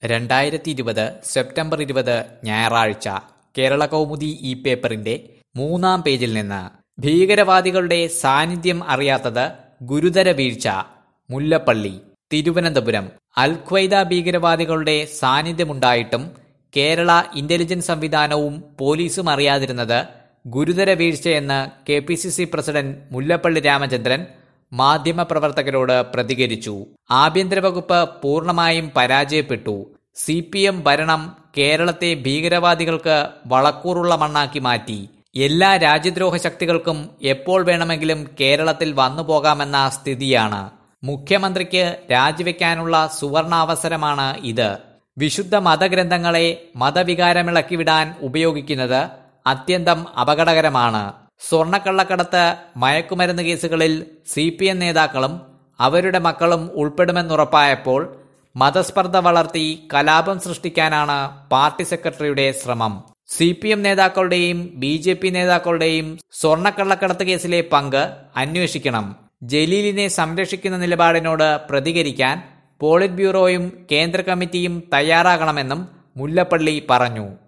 രണ്ടായിരത്തി ഇരുപത് സെപ്റ്റംബർ ഇരുപത് ഞായറാഴ്ച കേരള കൗമുദി ഈ പേപ്പറിന്റെ മൂന്നാം പേജിൽ നിന്ന് ഭീകരവാദികളുടെ സാന്നിധ്യം അറിയാത്തത് ഗുരുതര വീഴ്ച മുല്ലപ്പള്ളി തിരുവനന്തപുരം അൽഖ്വയ്ദ ഭീകരവാദികളുടെ സാന്നിധ്യമുണ്ടായിട്ടും കേരള ഇന്റലിജൻസ് സംവിധാനവും പോലീസും അറിയാതിരുന്നത് ഗുരുതര വീഴ്ചയെന്ന് K P C C president Mullappally Ramachandran മാധ്യമപ്രവർത്തകരോട് പ്രതികരിച്ചു ആഭ്യന്തര വകുപ്പ് പൂർണ്ണമായും പരാജയപ്പെട്ടു സി പി എം ഭരണം കേരളത്തെ ഭീകരവാദികൾക്ക് വളക്കൂറുള്ള മണ്ണാക്കി മാറ്റി എല്ലാ രാജ്യദ്രോഹ ശക്തികൾക്കും എപ്പോൾ വേണമെങ്കിലും കേരളത്തിൽ വന്നു പോകാമെന്ന സ്ഥിതിയാണ് മുഖ്യമന്ത്രിക്ക് രാജിവെക്കാനുള്ള സുവർണാവസരമാണ് ഇത് വിശുദ്ധ മതഗ്രന്ഥങ്ങളെ മതവികാരമിളക്കിവിടാൻ ഉപയോഗിക്കുന്നത് അത്യന്തം അപകടകരമാണ് സ്വർണക്കള്ളക്കടത്ത് മയക്കുമരുന്ന് കേസുകളിൽ സി പി എം നേതാക്കളും അവരുടെ മക്കളും ഉൾപ്പെടുമെന്നുറപ്പായപ്പോൾ മതസ്പർദ്ധ വളർത്തി കലാപം സൃഷ്ടിക്കാനാണ് പാർട്ടി സെക്രട്ടറിയുടെ ശ്രമം സി പി എം നേതാക്കളുടെയും ബി ജെ പി നേതാക്കളുടെയും സ്വർണക്കള്ളക്കടത്ത് കേസിലെ പങ്ക് അന്വേഷിക്കണം ജലീലിനെ സംരക്ഷിക്കുന്ന നിലപാടിനോട് പ്രതികരിക്കാൻ പോളിറ്റ് ബ്യൂറോയും കേന്ദ്ര കമ്മിറ്റിയും തയ്യാറാകണമെന്നും മുല്ലപ്പള്ളി പറഞ്ഞു